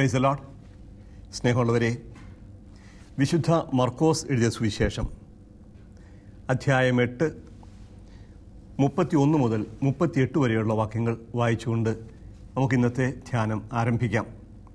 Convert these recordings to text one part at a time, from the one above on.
price load സ്നേഹമുള്ളവരെ വിശുദ്ധ മർക്കോസ് എഴുതിയ സുവിശേഷം അധ്യായം എട്ട് മുപ്പത്തി ഒന്ന് മുതൽ മുപ്പത്തിയെട്ട് വരെയുള്ള വാക്യങ്ങൾ വായിച്ചുകൊണ്ട് നമുക്ക് ഇന്നത്തെ ധ്യാനം ആരംഭിക്കാം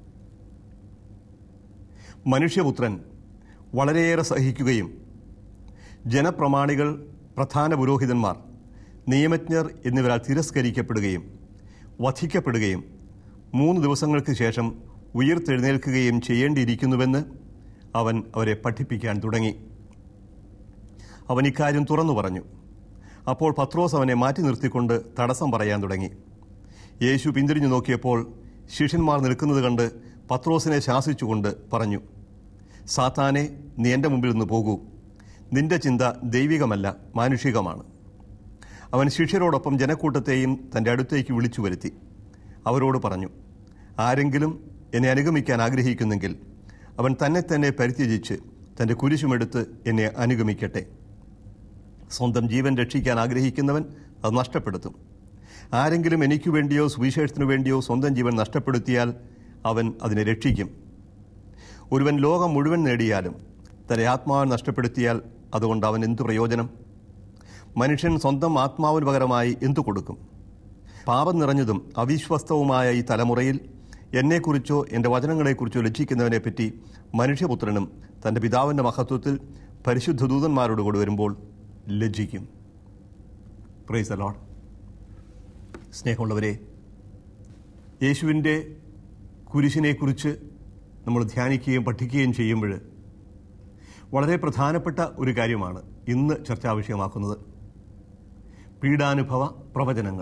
മനുഷ്യപുത്രൻ വളരെയേറെ സഹിക്കുകയും ജനപ്രമാണികൾ പ്രധാന പുരോഹിതന്മാർ നിയമജ്ഞർ എന്നിവരാൽ തിരസ്കരിക്കപ്പെടുകയും വധിക്കപ്പെടുകയും മൂന്ന് ദിവസങ്ങൾക്ക് ശേഷം ഉയർത്തെഴുന്നേൽക്കുകയും ചെയ്യേണ്ടിയിരിക്കുന്നുവെന്ന് അവൻ അവരെ പഠിപ്പിക്കാൻ തുടങ്ങി അവൻ ഇക്കാര്യം തുറന്നു പറഞ്ഞു അപ്പോൾ പത്രോസ് അവനെ മാറ്റി നിർത്തിക്കൊണ്ട് തടസ്സം പറയാൻ തുടങ്ങി യേശു പിന്തിരിഞ്ഞു നോക്കിയപ്പോൾ ശിഷ്യന്മാർ നിൽക്കുന്നത് കണ്ട് പത്രോസിനെ ശാസിച്ചുകൊണ്ട് പറഞ്ഞു സാത്താനെ നീ എൻ്റെ മുമ്പിൽ നിന്ന് പോകൂ നിന്റെ ചിന്ത ദൈവികമല്ല മാനുഷികമാണ് അവൻ ശിഷ്യരോടൊപ്പം ജനക്കൂട്ടത്തെയും തൻ്റെ അടുത്തേക്ക് വിളിച്ചു വരുത്തി അവരോട് പറഞ്ഞു ആരെങ്കിലും എന്നെ അനുഗമിക്കാൻ ആഗ്രഹിക്കുന്നെങ്കിൽ അവൻ തന്നെ തന്നെ പരിത്യജിച്ച് തൻ്റെ കുരിശുമെടുത്ത് എന്നെ അനുഗമിക്കട്ടെ സ്വന്തം ജീവൻ രക്ഷിക്കാൻ ആഗ്രഹിക്കുന്നവൻ അത് നഷ്ടപ്പെടുത്തും ആരെങ്കിലും എനിക്ക് വേണ്ടിയോ സുവിശേഷത്തിനു വേണ്ടിയോ സ്വന്തം ജീവൻ നഷ്ടപ്പെടുത്തിയാൽ അവൻ അതിനെ രക്ഷിക്കും ഒരുവൻ ലോകം മുഴുവൻ നേടിയാലും തന്റെ ആത്മാവിനെ നഷ്ടപ്പെടുത്തിയാൽ അതുകൊണ്ട് അവൻ എന്തു പ്രയോജനം മനുഷ്യൻ സ്വന്തം ആത്മാവിന് പകരമായി എന്തു കൊടുക്കും പാപം നിറഞ്ഞതും അവിശ്വസ്തവുമായ ഈ തലമുറയിൽ എന്നെക്കുറിച്ചോ എൻ്റെ വചനങ്ങളെക്കുറിച്ചോ ലജ്ജിക്കുന്നവനെ പറ്റി മനുഷ്യപുത്രനും തൻ്റെ പിതാവിൻ്റെ മഹത്വത്തിൽ പരിശുദ്ധ ദൂതന്മാരോട് കൂടി വരുമ്പോൾ ലജ്ജിക്കും പ്രൈസ് അലോഡ് സ്നേഹമുള്ളവരെ യേശുവിൻ്റെ കുരിശിനെക്കുറിച്ച് നമ്മൾ ധ്യാനിക്കുകയും പഠിക്കുകയും ചെയ്യുമ്പോൾ വളരെ പ്രധാനപ്പെട്ട ഒരു കാര്യമാണ് ഇന്ന് ചർച്ചാ വിഷയമാക്കുന്നത് പീഡാനുഭവ പ്രവചനങ്ങൾ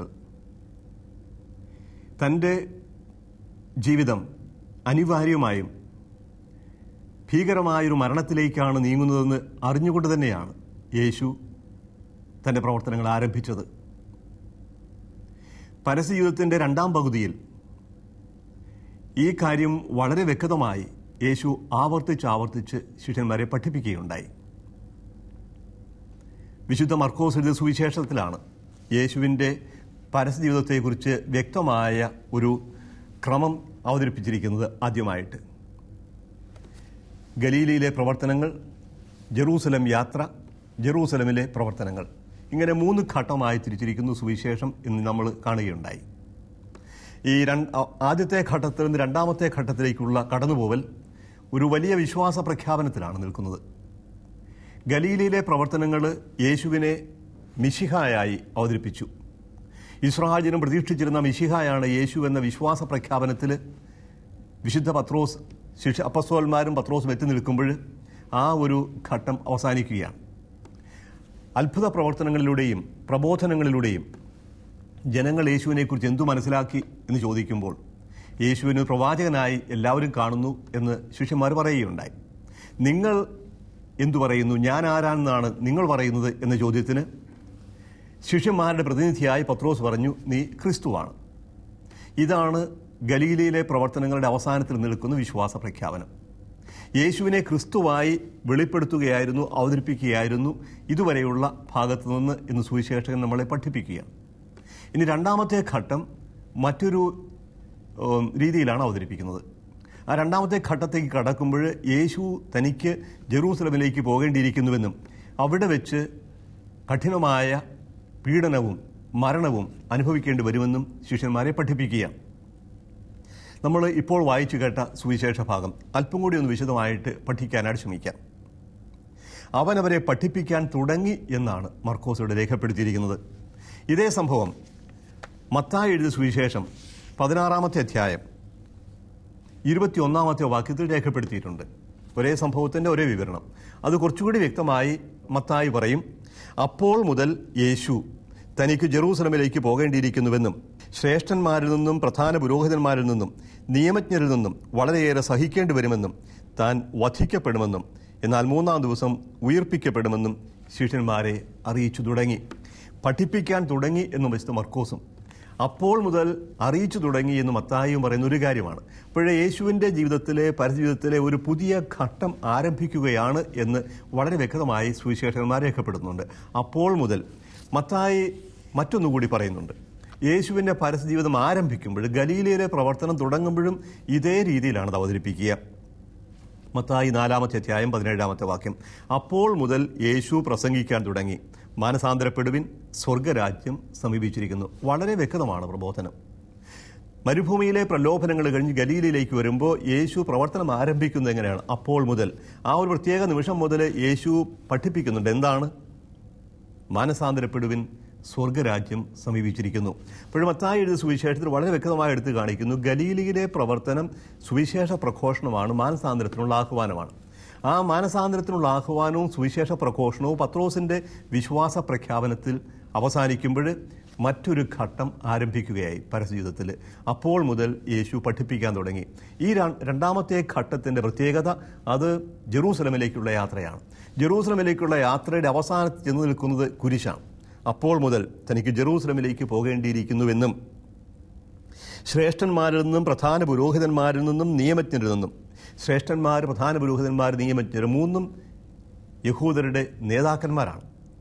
തൻ്റെ ജീവിതം അനിവാര്യമായും ഭീകരമായൊരു മരണത്തിലേക്കാണ് നീങ്ങുന്നതെന്ന് അറിഞ്ഞുകൊണ്ട് തന്നെയാണ് യേശു തൻ്റെ പ്രവർത്തനങ്ങൾ ആരംഭിച്ചത് പരസ്യജീവിതത്തിൻ്റെ രണ്ടാം പകുതിയിൽ ഈ കാര്യം വളരെ വ്യക്തമായി യേശു ആവർത്തിച്ച് ആവർത്തിച്ച് ശിഷ്യന്മാരെ പഠിപ്പിക്കുകയുണ്ടായി വിശുദ്ധ മർക്കോസ് എഴുതിയ സുവിശേഷത്തിലാണ് യേശുവിൻ്റെ പരസ്യജീവിതത്തെക്കുറിച്ച് വ്യക്തമായ ഒരു ക്രമം അവതരിപ്പിച്ചിരിക്കുന്നത് ആദ്യമായിട്ട് ഗലീലയിലെ പ്രവർത്തനങ്ങൾ ജെറൂസലം യാത്ര ജെറൂസലമിലെ പ്രവർത്തനങ്ങൾ ഇങ്ങനെ മൂന്ന് ഘട്ടമായി തിരിച്ചിരിക്കുന്നു സുവിശേഷം എന്ന് നമ്മൾ കാണുകയുണ്ടായി ഈ രണ്ട് ആദ്യത്തെ ഘട്ടത്തിൽ നിന്ന് രണ്ടാമത്തെ ഘട്ടത്തിലേക്കുള്ള കടന്നുപോവൽ ഒരു വലിയ വിശ്വാസ പ്രഖ്യാപനത്തിലാണ് നിൽക്കുന്നത് ഗലീലയിലെ പ്രവർത്തനങ്ങൾ യേശുവിനെ മിശിഹായായി അവതരിപ്പിച്ചു ഇസ്രാജനും പ്രതീക്ഷിച്ചിരുന്ന മിശിഹായാണ് യേശു എന്ന വിശ്വാസ പ്രഖ്യാപനത്തിൽ വിശുദ്ധ പത്രോസ് ശിക്ഷ അപ്പസ്തോന്മാരും പത്രോസും എത്തി നിൽക്കുമ്പോൾ ആ ഒരു ഘട്ടം അവസാനിക്കുകയാണ് അത്ഭുത പ്രവർത്തനങ്ങളിലൂടെയും പ്രബോധനങ്ങളിലൂടെയും ജനങ്ങൾ യേശുവിനെക്കുറിച്ച് എന്തു മനസ്സിലാക്കി എന്ന് ചോദിക്കുമ്പോൾ യേശുവിന് പ്രവാചകനായി എല്ലാവരും കാണുന്നു എന്ന് ശിഷ്യന്മാർ പറയുകയുണ്ടായി നിങ്ങൾ എന്തു പറയുന്നു ഞാൻ ആരാണെന്നാണ് നിങ്ങൾ പറയുന്നത് എന്ന ചോദ്യത്തിന് ശിഷ്യന്മാരുടെ പ്രതിനിധിയായി പത്രോസ് പറഞ്ഞു നീ ക്രിസ്തുവാണ് ഇതാണ് ഗലീലയിലെ പ്രവർത്തനങ്ങളുടെ അവസാനത്തിൽ നിൽക്കുന്ന വിശ്വാസ പ്രഖ്യാപനം യേശുവിനെ ക്രിസ്തുവായി വെളിപ്പെടുത്തുകയായിരുന്നു അവതരിപ്പിക്കുകയായിരുന്നു ഇതുവരെയുള്ള ഭാഗത്തു നിന്ന് എന്ന് സുവിശേഷകൻ നമ്മളെ പഠിപ്പിക്കുകയാണ് ഇനി രണ്ടാമത്തെ ഘട്ടം മറ്റൊരു ഉം, രീതിയിലാണ് അവതരിപ്പിക്കുന്നത് ആ രണ്ടാമത്തെ ഘട്ടത്തേക്ക് കടക്കുമ്പോൾ യേശു തനിക്ക് ജെറൂസലമിലേക്ക് പോകേണ്ടിയിരിക്കുന്നുവെന്നും അവിടെ വെച്ച് കഠിനമായ പീഡനവും മരണവും അനുഭവിക്കേണ്ടി വരുമെന്നും ശിഷ്യന്മാരെ പഠിപ്പിക്കുകയാണ് നമ്മൾ ഇപ്പോൾ വായിച്ചു കേട്ട സുവിശേഷ ഭാഗം അല്പം കൂടി ഒന്ന് വിശദമായിട്ട് പഠിക്കാനായിട്ട് ശ്രമിക്കാം അവൻ അവരെ പഠിപ്പിക്കാൻ തുടങ്ങി എന്നാണ് മർക്കോസോട് രേഖപ്പെടുത്തിയിരിക്കുന്നത് ഇതേ സംഭവം മത്തായി എഴുതിയ സുവിശേഷം പതിനാറാമത്തെ അധ്യായം ഇരുപത്തിയൊന്നാമത്തെ വാക്യത്തിൽ രേഖപ്പെടുത്തിയിട്ടുണ്ട് ഒരേ സംഭവത്തിന്റെ ഒരേ വിവരണം അത് കുറച്ചുകൂടി വ്യക്തമായി മത്തായി പറയും അപ്പോൾ മുതൽ യേശു തനിക്ക് ജെറൂസലമിലേക്ക് പോകേണ്ടിയിരിക്കുന്നുവെന്നും ശ്രേഷ്ഠന്മാരിൽ നിന്നും പ്രധാന പുരോഹിതന്മാരിൽ നിന്നും നിയമജ്ഞരിൽ നിന്നും വളരെയേറെ സഹിക്കേണ്ടി വരുമെന്നും താൻ വധിക്കപ്പെടുമെന്നും എന്നാൽ മൂന്നാം ദിവസം ഉയർപ്പിക്കപ്പെടുമെന്നും ശിഷ്യന്മാരെ അറിയിച്ചു തുടങ്ങി പഠിപ്പിക്കാൻ തുടങ്ങി എന്നും വിശുദ്ധ മർക്കോസും അപ്പോൾ മുതൽ അറിയിച്ചു തുടങ്ങി എന്ന് മത്തായും പറയുന്ന ഒരു കാര്യമാണ് അപ്പോഴേ യേശുവിൻ്റെ ജീവിതത്തിലെ പരജീവിതത്തിലെ ഒരു പുതിയ ഘട്ടം ആരംഭിക്കുകയാണ് എന്ന് വളരെ വ്യക്തമായി സുവിശേഷകന്മാർ രേഖപ്പെടുത്തുന്നുണ്ട് അപ്പോൾ മുതൽ മത്തായി മറ്റൊന്നുകൂടി പറയുന്നുണ്ട് യേശുവിൻ്റെ പരസ്യജീവിതം ആരംഭിക്കുമ്പോഴും ഗലീലയിലെ പ്രവർത്തനം തുടങ്ങുമ്പോഴും ഇതേ രീതിയിലാണ് അത് അവതരിപ്പിക്കുക മത്തായി നാലാമത്തെ അധ്യായം പതിനേഴാമത്തെ വാക്യം അപ്പോൾ മുതൽ യേശു പ്രസംഗിക്കാൻ തുടങ്ങി മാനസാന്തരപ്പെടുവിൻ സ്വർഗരാജ്യം സമീപിച്ചിരിക്കുന്നു വളരെ വ്യക്തമാണ് പ്രബോധനം മരുഭൂമിയിലെ പ്രലോഭനങ്ങൾ കഴിഞ്ഞ് ഗലീലയിലേക്ക് വരുമ്പോൾ യേശു പ്രവർത്തനം ആരംഭിക്കുന്നത് എങ്ങനെയാണ് അപ്പോൾ മുതൽ ആ ഒരു പ്രത്യേക നിമിഷം മുതൽ യേശു പഠിപ്പിക്കുന്നുണ്ട് എന്താണ് മാനസാന്തരപ്പെടുവിൻ സ്വർഗരാജ്യം സമീപിച്ചിരിക്കുന്നു അപ്പോഴും മത്തായി എഴുതിയ സുവിശേഷത്തിൽ വളരെ വ്യക്തമായി എടുത്തു കാണിക്കുന്നു ഗലീലിയിലെ പ്രവർത്തനം സുവിശേഷ പ്രഘോഷണമാണ് മാനസാന്തരത്തിനുള്ള ആഹ്വാനമാണ് ആ മാനസാന്തരത്തിനുള്ള ആഹ്വാനവും സുവിശേഷ പ്രഘോഷണവും പത്രോസിന്റെ വിശ്വാസ പ്രഖ്യാപനത്തിൽ അവസാനിക്കുമ്പോൾ മറ്റൊരു ഘട്ടം ആരംഭിക്കുകയായി പരസ്യജീവിതത്തിൽ അപ്പോൾ മുതൽ യേശു പഠിപ്പിക്കാൻ തുടങ്ങി ഈ ര- രണ്ടാമത്തെ ഘട്ടത്തിന്റെ പ്രത്യേകത അത് ജെറൂസലമിലേക്കുള്ള യാത്രയാണ് ജെറൂസലമിലേക്കുള്ള യാത്രയുടെ അവസാനത്ത് ചെന്ന് നിൽക്കുന്നത് കുരിശാണ് അപ്പോൾ മുതൽ തനിക്ക് ജെറൂസലമിലേക്ക് പോകേണ്ടിയിരിക്കുന്നുവെന്നും ശ്രേഷ്ഠന്മാരിൽ നിന്നും പ്രധാന പുരോഹിതന്മാരിൽ നിന്നും നിയമജ്ഞരിൽ നിന്നും ശ്രേഷ്ഠന്മാർ പ്രധാന പുരോഹിതന്മാർ നിയമജ്ഞർ മൂന്നും യഹൂദരുടെ നേതാക്കന്മാരാണ്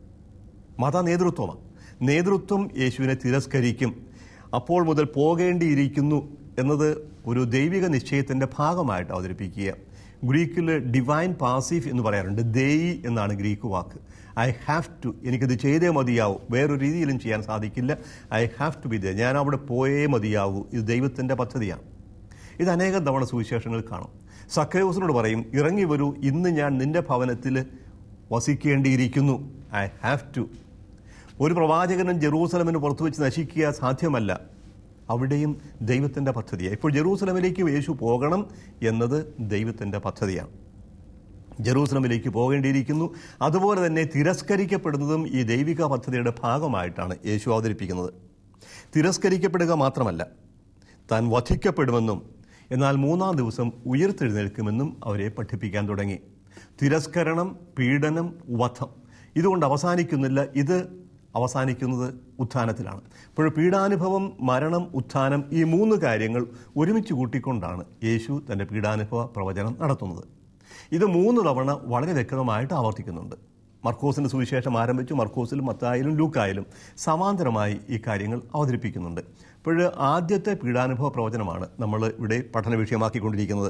മത നേതൃത്വമാണ് നേതൃത്വം യേശുവിനെ തിരസ്കരിക്കും അപ്പോൾ മുതൽ പോകേണ്ടിയിരിക്കുന്നു എന്നത് ഒരു ദൈവിക നിശ്ചയത്തിന്റെ ഭാഗമായിട്ട് അവതരിപ്പിക്കുക ഗ്രീക്കിൽ ഡിവൈൻ പാസീഫ് എന്ന് പറയാറുണ്ട് ദേയി എന്നാണ് ഗ്രീക്ക് വാക്ക് ഐ ഹാവ് ടു എനിക്കിത് ചെയ്തേ മതിയാവൂ വേറൊരു രീതിയിലും ചെയ്യാൻ സാധിക്കില്ല I have to be there ഞാൻ അവിടെ പോയേ മതിയാവൂ ഇത് ദൈവത്തിന്റെ പദ്ധതിയാണ് ഇത് അനേകം തവണ സുവിശേഷങ്ങൾ കാണും സക്രയോസിനോട് പറയും ഇറങ്ങി വരൂ ഇന്ന് ഞാൻ നിന്റെ ഭവനത്തിൽ വസിക്കേണ്ടിയിരിക്കുന്നു ഐ ഹാവ് ടു ഒരു പ്രവാചകനും ജെറൂസലമിന് പുറത്തു വെച്ച് നശിക്കുക സാധ്യമല്ല അവിടെയും ദൈവത്തിന്റെ പദ്ധതിയാണ് ഇപ്പോൾ ജെറൂസലമിലേക്ക് യേശു പോകണം എന്നത് ദൈവത്തിന്റെ പദ്ധതിയാണ് ജെറൂസലമിലേക്ക് പോകേണ്ടിയിരിക്കുന്നു അതുപോലെ തന്നെ തിരസ്കരിക്കപ്പെടുന്നതും ഈ ദൈവിക പദ്ധതിയുടെ ഭാഗമായിട്ടാണ് യേശു അവതരിപ്പിക്കുന്നത് തിരസ്കരിക്കപ്പെടുക മാത്രമല്ല താൻ വധിക്കപ്പെടുമെന്നും എന്നാൽ മൂന്നാം ദിവസം ഉയർത്തെഴുന്നേൽക്കുമെന്നും അവരെ പഠിപ്പിക്കാൻ തുടങ്ങി തിരസ്കരണം പീഡനം വധം ഇതുകൊണ്ട് അവസാനിക്കുന്നില്ല ഇത് അവസാനിക്കുന്നത് ഉത്ഥാനത്തിലാണ് അപ്പോൾ പീഡാനുഭവം മരണം ഉത്ഥാനം ഈ മൂന്ന് കാര്യങ്ങൾ ഒരുമിച്ച് കൂട്ടിക്കൊണ്ടാണ് യേശു തൻ്റെ പീഡാനുഭവ പ്രവചനം നടത്തുന്നത് ഇത് മൂന്ന് തവണ വളരെ വ്യക്തമായിട്ട് ആവർത്തിക്കുന്നുണ്ട് മർക്കോസിന്റെ സുവിശേഷം ആരംഭിച്ചു മർക്കോസിലും മത്തായാലും ലൂക്കായാലും സമാന്തരമായി ഈ കാര്യങ്ങൾ അവതരിപ്പിക്കുന്നുണ്ട് അപ്പോൾ ആദ്യത്തെ പീഡാനുഭവ പ്രവചനമാണ് നമ്മൾ ഇവിടെ പഠന വിഷയമാക്കിക്കൊണ്ടിരിക്കുന്നത്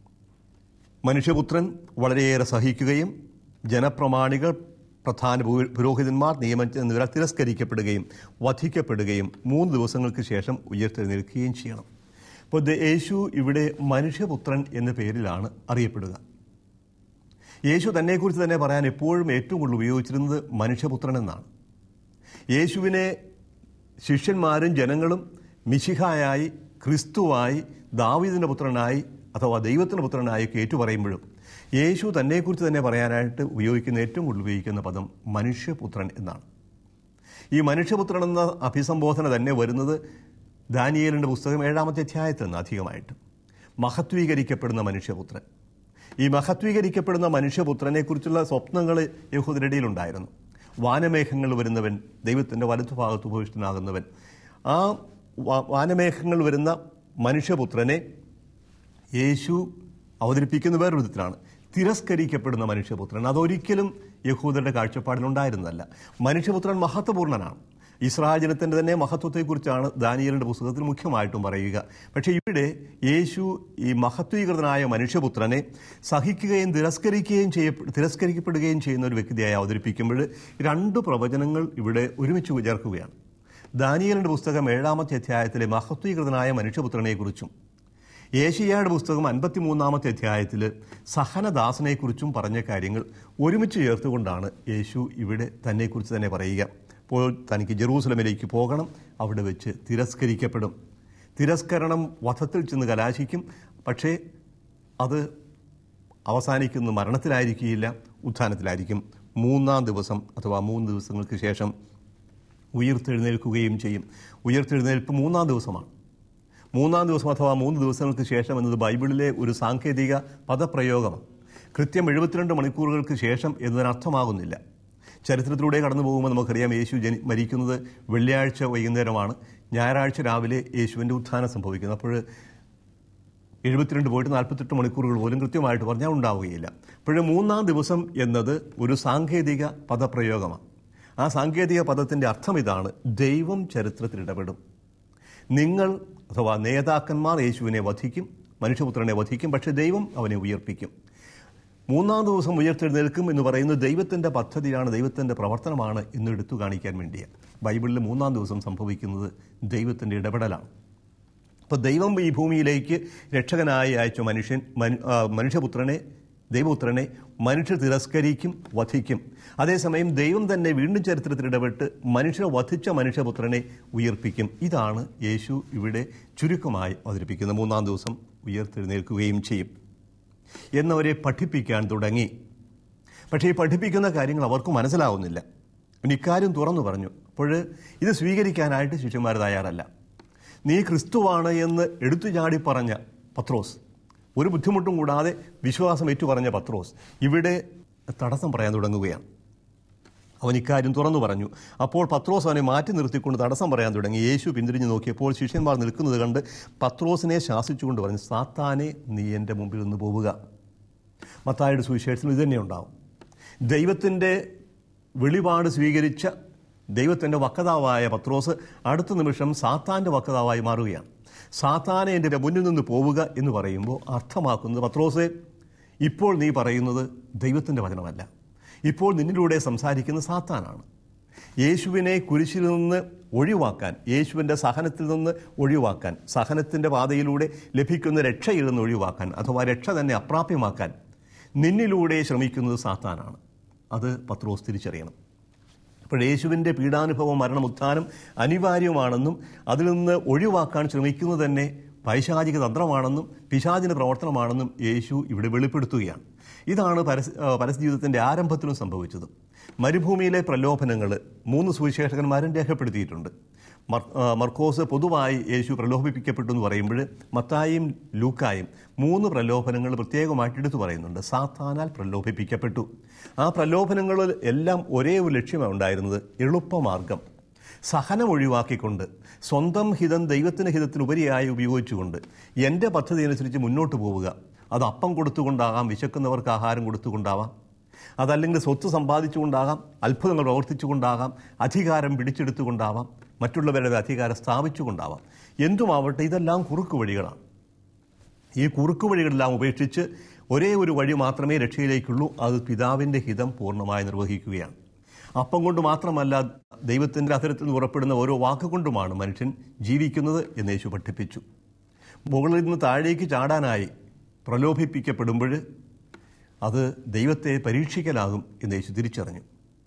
മനുഷ്യപുത്രൻ വളരെയേറെ സഹിക്കുകയും ജനപ്രമാണികൾ പ്രധാന ഭൂ- പുരോഹിതന്മാർ നിയമജ്ഞർ എന്നിവരാൽ തിരസ്കരിക്കപ്പെടുകയും വധിക്കപ്പെടുകയും മൂന്ന് ദിവസങ്ങൾക്ക് ശേഷം ഉയർത്തെഴുന്നേൽക്കുകയും ചെയ്യണം അപ്പോൾ ദ- യേശു ഇവിടെ മനുഷ്യപുത്രൻ എന്ന പേരിലാണ് അറിയപ്പെടുക യേശു തന്നെക്കുറിച്ച് തന്നെ പറയാൻ എപ്പോഴും ഏറ്റവും കൂടുതൽ ഉപയോഗിച്ചിരുന്നത് മനുഷ്യപുത്രൻ എന്നാണ് യേശുവിനെ ശിഷ്യന്മാരും ജനങ്ങളും മിശിഹായായി ക്രിസ്തുവായി ദാവീദിന്റെ പുത്രനായി അഥവാ ദൈവത്തിന്റെ പുത്രനായി ഒക്കെ ഏറ്റുപറയുമ്പോഴും യേശു തന്നെക്കുറിച്ച് തന്നെ പറയാനായിട്ട് ഉപയോഗിക്കുന്ന ഏറ്റവും കൂടുതൽ ഉപയോഗിക്കുന്ന പദം മനുഷ്യപുത്രൻ എന്നാണ് ഈ മനുഷ്യപുത്രൻ എന്ന അഭിസംബോധന തന്നെ വരുന്നത് ദാനിയേലിന്റെ പുസ്തകം ഏഴാമത്തെ അധ്യായത്തിൽ നിന്ന് അധികമായിട്ട് മഹത്വീകരിക്കപ്പെടുന്ന മനുഷ്യപുത്രൻ ഈ മഹത്വീകരിക്കപ്പെടുന്ന മനുഷ്യപുത്രനെ കുറിച്ചുള്ള സ്വപ്നങ്ങൾ യഹൂദരുടെ ഉണ്ടായിരുന്നു വാനമേഘങ്ങൾ വരുന്നവൻ ദൈവത്തിന്റെ വലതുഭാഗത്ത് ഉപവിഷ്ടനാകുന്നവൻ ആ വാ- വാനമേഘങ്ങൾ വരുന്ന മനുഷ്യപുത്രനെ യേശു അവതരിപ്പിക്കുന്ന വേറൊരു വിധത്തിലാണ് തിരസ്കരിക്കപ്പെടുന്ന മനുഷ്യപുത്രൻ അതൊരിക്കലും യഹൂദരുടെ കാഴ്ചപ്പാടിലുണ്ടായിരുന്നതല്ല മനുഷ്യപുത്രൻ മഹത്വപൂർണ്ണനാണ് ഇസ്രായേൽ ജനത്തിന്റെ തന്നെ മഹത്വത്തെക്കുറിച്ചാണ് ദാനിയലിന്റെ പുസ്തകത്തിൽ മുഖ്യമായിട്ടും പറയുക പക്ഷേ ഇവിടെ യേശു ഈ മഹത്വീകൃതനായ മനുഷ്യപുത്രനെ സഹിക്കുകയും തിരസ്കരിക്കുകയും ചെയ്യ തിരസ്കരിക്കപ്പെടുകയും ചെയ്യുന്ന ഒരു വ്യക്തിയായി അവതരിപ്പിക്കുമ്പോൾ രണ്ട് പ്രവചനങ്ങൾ ഇവിടെ ഒരുമിച്ച് ചേർക്കുകയാണ് ദാനിയലിന്റെ പുസ്തകം ഏഴാമത്തെ അധ്യായത്തിലെ മഹത്വീകൃതനായ മനുഷ്യപുത്രനെക്കുറിച്ചും ഏഷ്യായുടെ പുസ്തകം അൻപത്തിമൂന്നാമത്തെ അധ്യായത്തിൽ സഹനദാസനെക്കുറിച്ചും പറഞ്ഞ കാര്യങ്ങൾ ഒരുമിച്ച് ചേർത്തുകൊണ്ടാണ് യേശു ഇവിടെ തന്നെക്കുറിച്ച് തന്നെ പറയുക അപ്പോൾ തനിക്ക് ജെറൂസലമിലേക്ക് പോകണം അവിടെ വെച്ച് തിരസ്കരിക്കപ്പെടും തിരസ്കരണം വധത്തിൽ ചെന്ന് കലാശിക്കും പക്ഷേ അത് അവസാനിക്കുന്ന മരണത്തിലായിരിക്കുകയില്ല ഉത്ഥാനത്തിലായിരിക്കും മൂന്നാം ദിവസം അഥവാ മൂന്ന് ദിവസങ്ങൾക്ക് ശേഷം ഉയർത്തെഴുന്നേൽക്കുകയും ചെയ്യും ഉയർത്തെഴുന്നേൽപ്പ് മൂന്നാം ദിവസമാണ് മൂന്നാം ദിവസം അഥവാ മൂന്ന് ദിവസങ്ങൾക്ക് ശേഷം എന്നത് ബൈബിളിലെ ഒരു സാങ്കേതിക പദപ്രയോഗമാണ് കൃത്യം എഴുപത്തിരണ്ട് മണിക്കൂറുകൾക്ക് ശേഷം എന്നതിനർത്ഥമാകുന്നില്ല ചരിത്രത്തിലൂടെ കടന്നു പോകുമ്പോൾ നമുക്കറിയാം യേശു ജനി മരിക്കുന്നത് വെള്ളിയാഴ്ച വൈകുന്നേരമാണ് ഞായറാഴ്ച രാവിലെ യേശുവിൻ്റെ ഉത്ഥാനം സംഭവിക്കുന്നത് അപ്പോൾ എഴുപത്തിരണ്ട് പോയിട്ട് നാൽപ്പത്തെട്ട് മണിക്കൂറുകൾ പോലും കൃത്യമായിട്ട് പറഞ്ഞാൽ ഉണ്ടാവുകയില്ല അപ്പോൾ മൂന്നാം ദിവസം എന്നത് ഒരു സാങ്കേതിക പദപ്രയോഗമാണ് ആ സാങ്കേതിക പദത്തിന്റെ അർത്ഥം ഇതാണ് ദൈവം ചരിത്രത്തിൽ ഇടപെടും നിങ്ങൾ അഥവാ നേതാക്കന്മാർ യേശുവിനെ വധിക്കും മനുഷ്യപുത്രനെ വധിക്കും പക്ഷേ ദൈവം അവനെ ഉയർപ്പിക്കും മൂന്നാം ദിവസം ഉയർത്തെഴുന്നേൽക്കും എന്ന് പറയുന്നത് ദൈവത്തിൻ്റെ പദ്ധതിയാണ് ദൈവത്തിൻ്റെ പ്രവർത്തനമാണ് എന്ന് എടുത്തു കാണിക്കാൻ വേണ്ടിയാണ് ബൈബിളിൽ മൂന്നാം ദിവസം സംഭവിക്കുന്നത് ദൈവത്തിൻ്റെ ഇടപെടലാണ് അപ്പോൾ ദൈവം ഈ ഭൂമിയിലേക്ക് രക്ഷകനായി അയച്ച മനുഷ്യൻ മനു- ആ, മനുഷ്യപുത്രനെ ദൈവപുത്രനെ മനുഷ്യർ തിരസ്കരിക്കും വധിക്കും അതേസമയം ദൈവം തന്നെ വീണ്ടും ചരിത്രത്തിൽ ഇടപെട്ട് മനുഷ്യരെ വധിച്ച മനുഷ്യപുത്രനെ ഉയർപ്പിക്കും ഇതാണ് യേശു ഇവിടെ ചുരുക്കമായി അവതരിപ്പിക്കുന്നത് മൂന്നാം ദിവസം ഉയർത്തെഴുന്നേൽക്കുകയും ചെയ്യും എന്നവരെ പഠിപ്പിക്കാൻ തുടങ്ങി പക്ഷേ ഈ പഠിപ്പിക്കുന്ന കാര്യങ്ങൾ അവർക്ക് മനസ്സിലാവുന്നില്ല പിന്നെ ഇക്കാര്യം തുറന്നു പറഞ്ഞു അപ്പോൾ ഇത് സ്വീകരിക്കാനായിട്ട് ശിഷ്യന്മാർ തയ്യാറല്ല നീ ക്രിസ്തുവാണ് എന്ന് എടുത്തു ചാടി പറഞ്ഞ പത്രോസ് ഒരു ബുദ്ധിമുട്ടും കൂടാതെ വിശ്വാസം ഏറ്റുപറഞ്ഞ പത്രോസ് ഇവിടെ തടസ്സം പറയാൻ തുടങ്ങുകയാണ് അവൻ ഇക്കാര്യം തുറന്നു പറഞ്ഞു അപ്പോൾ പത്രോസ് അവനെ മാറ്റി നിർത്തിക്കൊണ്ട് തടസ്സം പറയാൻ തുടങ്ങി യേശു പിന്തിരിഞ്ഞു നോക്കിയപ്പോൾ ശിഷ്യന്മാർ നിൽക്കുന്നത് കണ്ട് പത്രോസിനെ ശാസിച്ചുകൊണ്ട് പറഞ്ഞു സാത്താനെ നീ എൻ്റെ മുമ്പിൽ നിന്ന് പോവുക മത്തായുടെ സുവിശേഷത്തിൽ ഇത് തന്നെ ഉണ്ടാവും ദൈവത്തിൻ്റെ വെളിപാട് സ്വീകരിച്ച ദൈവത്തിൻ്റെ വക്താവായ പത്രോസ് അടുത്ത നിമിഷം സാത്താൻ്റെ വക്താവായി മാറുകയാണ് സാത്താനെ എൻ്റെ മുന്നിൽ നിന്ന് പോവുക എന്ന് പറയുമ്പോൾ അർത്ഥമാക്കുന്നത് പത്രോസെ ഇപ്പോൾ നീ പറയുന്നത് ദൈവത്തിൻ്റെ വചനമല്ല ഇപ്പോൾ നിന്നിലൂടെ സംസാരിക്കുന്ന സാത്താനാണ് യേശുവിനെ കുരിശിൽ നിന്ന് ഒഴിവാക്കാൻ യേശുവിൻ്റെ സഹനത്തിൽ നിന്ന് ഒഴിവാക്കാൻ സഹനത്തിൻ്റെ പാതയിലൂടെ ലഭിക്കുന്ന രക്ഷയിൽ നിന്ന് ഒഴിവാക്കാൻ അഥവാ രക്ഷ തന്നെ അപ്രാപ്യമാക്കാൻ നിന്നിലൂടെ ശ്രമിക്കുന്നത് സാത്താനാണ് അത് പത്രോസ് തിരിച്ചറിയണം അപ്പോൾ യേശുവിൻ്റെ പീഡാനുഭവം മരണം ഉത്ഥാനം അനിവാര്യമാണെന്നും അതിൽ നിന്ന് ഒഴിവാക്കാൻ ശ്രമിക്കുന്നത് തന്നെ പൈശാചിക തന്ത്രമാണെന്നും പിശാചിൻ്റെ പ്രവർത്തനമാണെന്നും യേശു ഇവിടെ വെളിപ്പെടുത്തുകയാണ് ഇതാണ് പരസ് ആ, പരസ്യജീവിതത്തിൻ്റെ ആരംഭത്തിലും സംഭവിച്ചത് മരുഭൂമിയിലെ പ്രലോഭനങ്ങൾ മൂന്ന് സുവിശേഷകന്മാരും രേഖപ്പെടുത്തിയിട്ടുണ്ട് മർ- ആ, മർക്കോസ് പൊതുവായി യേശു പ്രലോഭിപ്പിക്കപ്പെട്ടു എന്ന് പറയുമ്പോൾ മത്തായും ലൂക്കായും മൂന്ന് പ്രലോഭനങ്ങൾ പ്രത്യേകമായിട്ട് എടുത്തു പറയുന്നുണ്ട് സാത്താനാൽ പ്രലോഭിപ്പിക്കപ്പെട്ടു ആ പ്രലോഭനങ്ങളിൽ എല്ലാം ഒരേ ഒരു ലക്ഷ്യമാണ് ഉണ്ടായിരുന്നത് എളുപ്പമാർഗം സഹനം ഒഴിവാക്കിക്കൊണ്ട് സ്വന്തം ഹിതം ദൈവത്തിൻ്റെ ഹിതത്തിനുപരിയായി ഉപയോഗിച്ചുകൊണ്ട് എൻ്റെ പദ്ധതി അനുസരിച്ച് മുന്നോട്ട് പോവുക അത് അപ്പം കൊടുത്തുകൊണ്ടാകാം വിശക്കുന്നവർക്ക് ആഹാരം കൊടുത്തുകൊണ്ടാവാം അതല്ലെങ്കിൽ സ്വത്ത് സമ്പാദിച്ചുകൊണ്ടാകാം അത്ഭുതങ്ങൾ പ്രവർത്തിച്ചുകൊണ്ടാകാം അധികാരം പിടിച്ചെടുത്തുകൊണ്ടാവാം മറ്റുള്ളവരുടെ അധികാരം സ്ഥാപിച്ചുകൊണ്ടാവാം എന്തുമാവട്ടെ ഇതെല്ലാം കുറുക്കു വഴികളാണ് ഈ കുറുക്കു വഴികളെല്ലാം ഉപേക്ഷിച്ച് ഒരേ ഒരു വഴി മാത്രമേ രക്ഷയിലേക്കുള്ളൂ അത് പിതാവിൻ്റെ ഹിതം പൂർണ്ണമായി നിർവഹിക്കുകയാണ് അപ്പം കൊണ്ട് മാത്രമല്ല ദൈവത്തിൻ്റെ അത്തരത്തിൽ നിന്ന് പുറപ്പെടുന്ന ഓരോ വാക്കുകൊണ്ടുമാണ് മനുഷ്യൻ ജീവിക്കുന്നത് എന്ന് യേശു പഠിപ്പിച്ചു മുകളിൽ നിന്ന് താഴേക്ക് ചാടാനായി പ്രലോഭിപ്പിക്കപ്പെടുമ്പോൾ അത് ദൈവത്തെ പരീക്ഷിക്കലാകും എന്ന് യേശു തിരിച്ചറിഞ്ഞു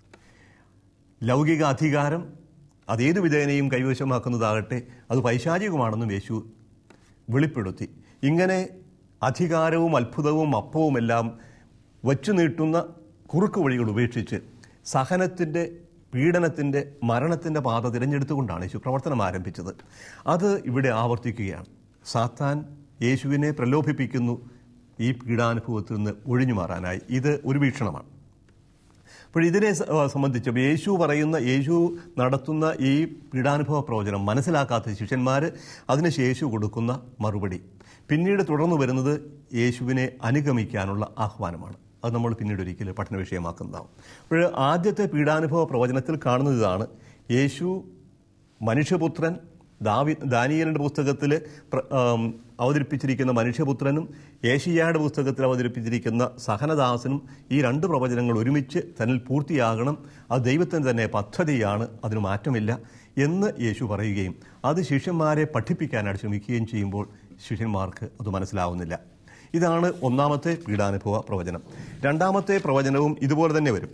ലൗകിക അധികാരം അതേതു വിധേനയും കൈവശമാക്കുന്നതാകട്ടെ അത് പൈശാചികമാണെന്നും യേശു വെളിപ്പെടുത്തി ഇങ്ങനെ അധികാരവും അത്ഭുതവും അപ്പവുമെല്ലാം വച്ചു നീട്ടുന്ന കുറുക്ക് വഴികൾ ഉപേക്ഷിച്ച് സഹനത്തിൻ്റെ പീഡനത്തിൻ്റെ മരണത്തിൻ്റെ പാത തിരഞ്ഞെടുത്തുകൊണ്ടാണ് യേശു പ്രവർത്തനം ആരംഭിച്ചത് അത് ഇവിടെ ആവർത്തിക്കുകയാണ് സാത്താൻ യേശുവിനെ പ്രലോഭിപ്പിക്കുന്നു ഈ പീഡാനുഭവത്തിൽ നിന്ന് ഒഴിഞ്ഞു മാറാനായി ഇത് ഒരു വീക്ഷണമാണ് അപ്പോൾ ഇതിനെ സ- ആ, സംബന്ധിച്ച് യേശു പറയുന്ന യേശു നടത്തുന്ന ഈ പീഡാനുഭവ പ്രവചനം മനസ്സിലാക്കാത്ത ശിഷ്യന്മാർ അതിന് യേശു കൊടുക്കുന്ന മറുപടി പിന്നീട് തുടർന്നു വരുന്നത് യേശുവിനെ അനുഗമിക്കാനുള്ള ആഹ്വാനമാണ് അത് നമ്മൾ പിന്നീട് ഒരിക്കൽ പഠന വിഷയമാക്കുന്നതാവും അപ്പോൾ ആദ്യത്തെ പീഡാനുഭവ പ്രവചനത്തിൽ കാണുന്നത് ഇതാണ് യേശു മനുഷ്യപുത്രൻ ദാവി ദാനിയലിൻ്റെ പുസ്തകത്തിൽ പ്ര- ആം, അവതരിപ്പിച്ചിരിക്കുന്ന മനുഷ്യപുത്രനും ഏഷ്യായുടെ പുസ്തകത്തിൽ അവതരിപ്പിച്ചിരിക്കുന്ന സഹനദാസനും ഈ രണ്ട് പ്രവചനങ്ങൾ ഒരുമിച്ച് തന്നിൽ പൂർത്തിയാകണം അത് ദൈവത്തിന് തന്നെ പദ്ധതിയാണ് അതിന് മാറ്റമില്ല എന്ന് യേശു പറയുകയും അത് ശിഷ്യന്മാരെ പഠിപ്പിക്കാനായിട്ട് ശ്രമിക്കുകയും ചെയ്യുമ്പോൾ ശിഷ്യന്മാർക്ക് അത് മനസ്സിലാവുന്നില്ല ഇതാണ് ഒന്നാമത്തെ പീഡാനുഭവ പ്രവചനം രണ്ടാമത്തെ പ്രവചനവും ഇതുപോലെ തന്നെ വരും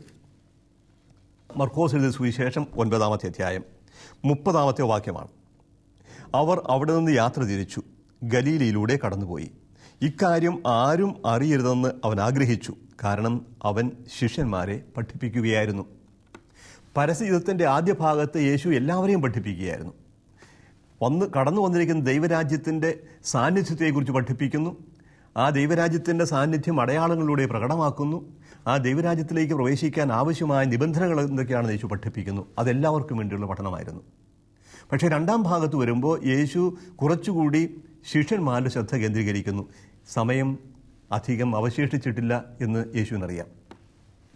മർക്കോസ് എഴുതിയ സുവിശേഷം ഒൻപതാമത്തെ അധ്യായം മുപ്പതാമത്തെ വാക്യമാണ് അവർ അവിടെ നിന്ന് യാത്ര തിരിച്ചു ഗലീലയിലൂടെ കടന്നുപോയി ഇക്കാര്യം ആരും അറിയരുതെന്ന് അവൻ ആഗ്രഹിച്ചു കാരണം അവൻ ശിഷ്യന്മാരെ പഠിപ്പിക്കുകയായിരുന്നു പരസ്യയുദ്ധത്തിൻ്റെ ആദ്യ ഭാഗത്ത് യേശു എല്ലാവരെയും പഠിപ്പിക്കുകയായിരുന്നു വന്ന് കടന്നു വന്നിരിക്കുന്ന ദൈവരാജ്യത്തിൻ്റെ സാന്നിധ്യത്തെക്കുറിച്ച് പഠിപ്പിക്കുന്നു ആ ദൈവരാജ്യത്തിൻ്റെ സാന്നിധ്യം അടയാളങ്ങളിലൂടെ പ്രകടമാക്കുന്നു ആ ദൈവരാജ്യത്തിലേക്ക് പ്രവേശിക്കാൻ ആവശ്യമായ നിബന്ധനകൾ എന്തൊക്കെയാണെന്ന് യേശു പഠിപ്പിക്കുന്നു അതെല്ലാവർക്കും വേണ്ടിയുള്ള പഠനമായിരുന്നു പക്ഷേ രണ്ടാം ഭാഗത്ത് വരുമ്പോൾ യേശു കുറച്ചുകൂടി ശിഷ്യന്മാരുടെ ശ്രദ്ധ കേന്ദ്രീകരിക്കുന്നു സമയം അധികം അവശേഷിച്ചിട്ടില്ല എന്ന് യേശുവിനറിയാം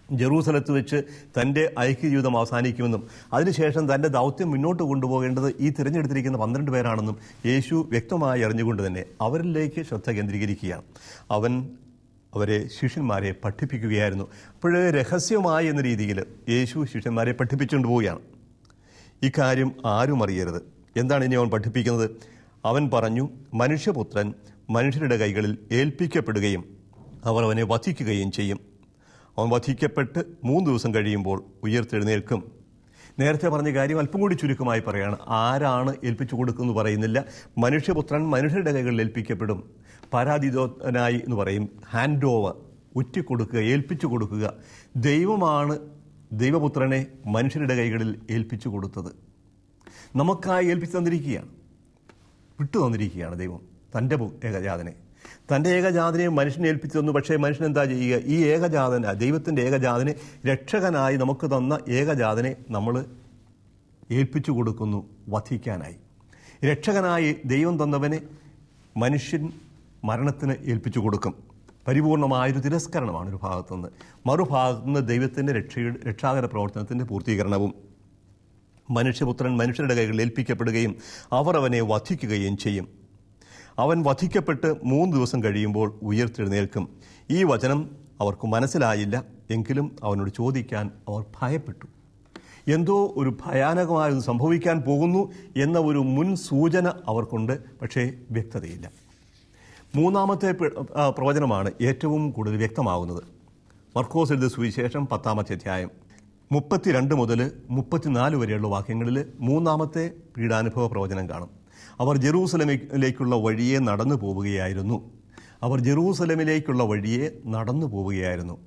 ജെറൂസലത്ത് വെച്ച് തൻ്റെ ഐക്യജീവിതം അവസാനിക്കുമെന്നും അതിനുശേഷം തൻ്റെ ദൗത്യം മുന്നോട്ട് കൊണ്ടുപോകേണ്ടത് ഈ തിരഞ്ഞെടുത്തിരിക്കുന്ന പന്ത്രണ്ട് പേരാണെന്നും യേശു വ്യക്തമായി അറിഞ്ഞുകൊണ്ട് തന്നെ അവരിലേക്ക് ശ്രദ്ധ കേന്ദ്രീകരിക്കുകയാണ് അവൻ അവരെ ശിഷ്യന്മാരെ പഠിപ്പിക്കുകയായിരുന്നു അപ്പോഴേ രഹസ്യമായി എന്ന രീതിയിൽ യേശു ശിഷ്യന്മാരെ പഠിപ്പിച്ചുകൊണ്ട് പോവുകയാണ് ഇക്കാര്യം ആരും അറിയരുത് എന്താണ് ഇനി അവൻ പഠിപ്പിക്കുന്നത് അവൻ പറഞ്ഞു മനുഷ്യപുത്രൻ മനുഷ്യരുടെ കൈകളിൽ ഏൽപ്പിക്കപ്പെടുകയും അവർ അവനെ വധിക്കുകയും ചെയ്യും അവൻ വധിക്കപ്പെട്ട് മൂന്ന് ദിവസം കഴിയുമ്പോൾ ഉയർത്തെഴുന്നേൽക്കും നേരത്തെ പറഞ്ഞ കാര്യം അല്പം കൂടി ചുരുക്കമായി പറയാണ് ആരാണ് ഏൽപ്പിച്ചു കൊടുക്കുന്നു പറയുന്നില്ല മനുഷ്യപുത്രൻ മനുഷ്യരുടെ കൈകളിൽ ഏൽപ്പിക്കപ്പെടും പരാതിതോനായി എന്ന് പറയും ഹാൻഡ് ഓവർ ഉറ്റിക്കൊടുക്കുക ഏൽപ്പിച്ചു കൊടുക്കുക ദൈവമാണ് ദൈവപുത്രനെ മനുഷ്യരുടെ കൈകളിൽ ഏൽപ്പിച്ചു കൊടുത്തത് നമുക്കായി ഏൽപ്പിച്ചു തന്നിരിക്കുകയാണ് വിട്ടു തന്നിരിക്കുകയാണ് ദൈവം തൻ്റെ പു- ഏകജാതനെ തൻ്റെ ഏകജാതനെ മനുഷ്യനെ ഏൽപ്പിച്ചു തന്നു പക്ഷേ മനുഷ്യൻ എന്താ ചെയ്യുക ഈ ഏകജാതന ദൈവത്തിൻ്റെ ഏകജാതനെ രക്ഷകനായി നമുക്ക് തന്ന ഏകജാതനെ നമ്മൾ ഏൽപ്പിച്ചു കൊടുക്കുന്നു വധിക്കാനായി രക്ഷകനായി ദൈവം തന്നവനെ മനുഷ്യൻ മരണത്തിന് ഏൽപ്പിച്ചു കൊടുക്കും പരിപൂർണമായൊരു തിരസ്കരണമാണ് ഒരു ഭാഗത്തുനിന്ന് മറുഭാഗത്തുനിന്ന് ദൈവത്തിൻ്റെ രക്ഷയുടെ രക്ഷാകര പ്രവർത്തനത്തിൻ്റെ പൂർത്തീകരണവും മനുഷ്യപുത്രൻ മനുഷ്യരുടെ കൈകളിൽ ഏൽപ്പിക്കപ്പെടുകയും അവർ അവനെ വധിക്കുകയും ചെയ്യും അവൻ വധിക്കപ്പെട്ട് മൂന്ന് ദിവസം കഴിയുമ്പോൾ ഉയർത്തെഴുന്നേൽക്കും ഈ വചനം അവർക്ക് മനസ്സിലായില്ല എങ്കിലും അവനോട് ചോദിക്കാൻ അവർ ഭയപ്പെട്ടു എന്തോ ഒരു ഭയാനകമായത് സംഭവിക്കാൻ പോകുന്നു എന്ന ഒരു മുൻ സൂചന അവർക്കുണ്ട് പക്ഷേ വ്യക്തതയില്ല മൂന്നാമത്തെ പി- ആ, പ്രവചനമാണ് ഏറ്റവും കൂടുതൽ വ്യക്തമാകുന്നത് മർക്കോസ് എഴുതിയ സുവിശേഷം പത്താമത്തെ അധ്യായം മുപ്പത്തിരണ്ട് മുതൽ മുപ്പത്തിനാല് വരെയുള്ള വാക്യങ്ങളിൽ മൂന്നാമത്തെ പീഡാനുഭവ പ്രവചനം കാണും അവർ ജെറൂസലമിലേക്കുള്ള വഴിയെ നടന്നു പോവുകയായിരുന്നു അവർ ജെറൂസലമിലേക്കുള്ള വഴിയെ നടന്നു പോവുകയായിരുന്നു